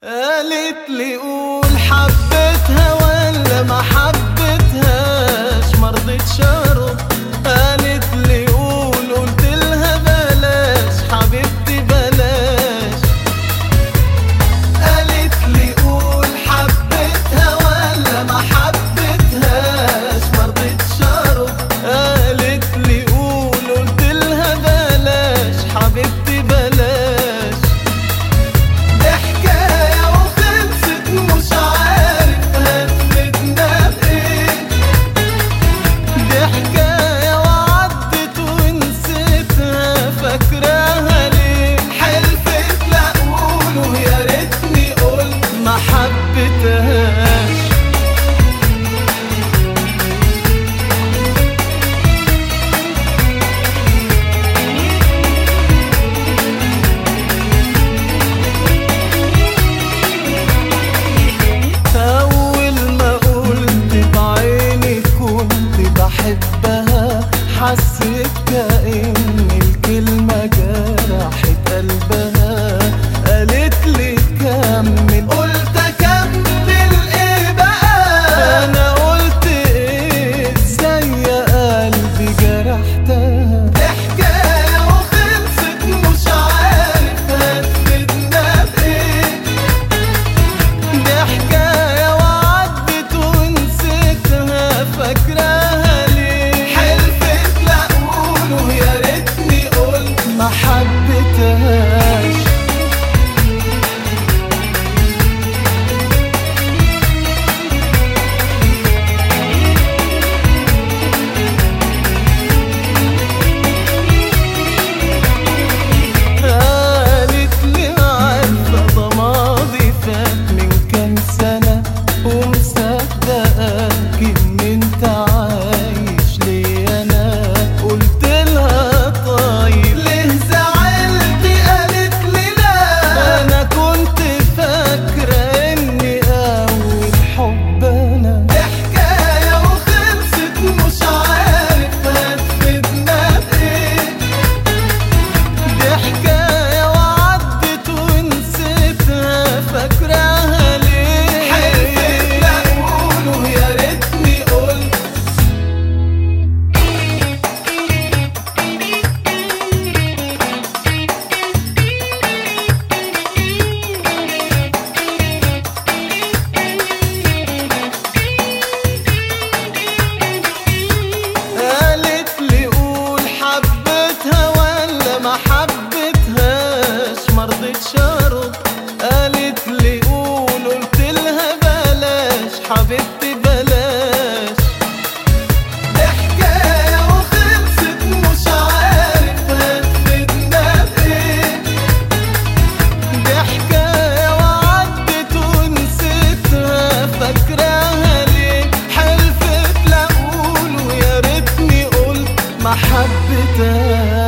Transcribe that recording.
قالت لي قول حبيتها ولا ما حبيتهاش مرضتش ارد قالت لي قول قلت لها بلاش حبيبتي بلاش قالت لي قول حبيتها ولا ما حبيتهاش مرضتش ارد قالت لي قول قلت لها بلاش حبيبتي بلاش دي حكاية وخلصت مش عارف هتفيدنا بإيه دي حكاية وعدت ونسيتها فاكراها ليه حلفت لا أقوله يا ريتني قلت ما حبيتهاش أول ما قلت بعيني كنت بحبها حسيت كأن الكلمة جرحت قلبها قالت لي كمل قلت أكمل إيه بقى أنا قلت إيه إزاي يا قلبي جرحتها دي حكاية وخلصت مش عارف هتفيدنا بإيه دي حكاية وعدت ونسيتها فاكراها ليه حلفت لا أقوله يا ريتني قلت ما حبيتهاش قالت لي عارفة ده ماضي فات من كام سنة ومصدقاك إن أنت عايش لي أنا قلت لها طيب ليه زعلتي قالت لي لا أنا كنت فاكرة إني أول حب أنا دي حكاية وخلصت مش عارف هتفيدنا بإيه دي حكاية وعدت ونسيتها فاكراها ليه حلفت لا أقوله يا ريتني قلت قالت لي قول حبيتها ولا ما حبيتهاش مرضتش ارد قالت لي قول قلت لها بلاش حبيبتي بلاش دي حكاية وخلصت مش عارف هتفيدنا بإيه دي حكاية وعدت ونسيتها فاكراها ليه حلفت لا أقوله يا ريتني قلت ما حبيتهاش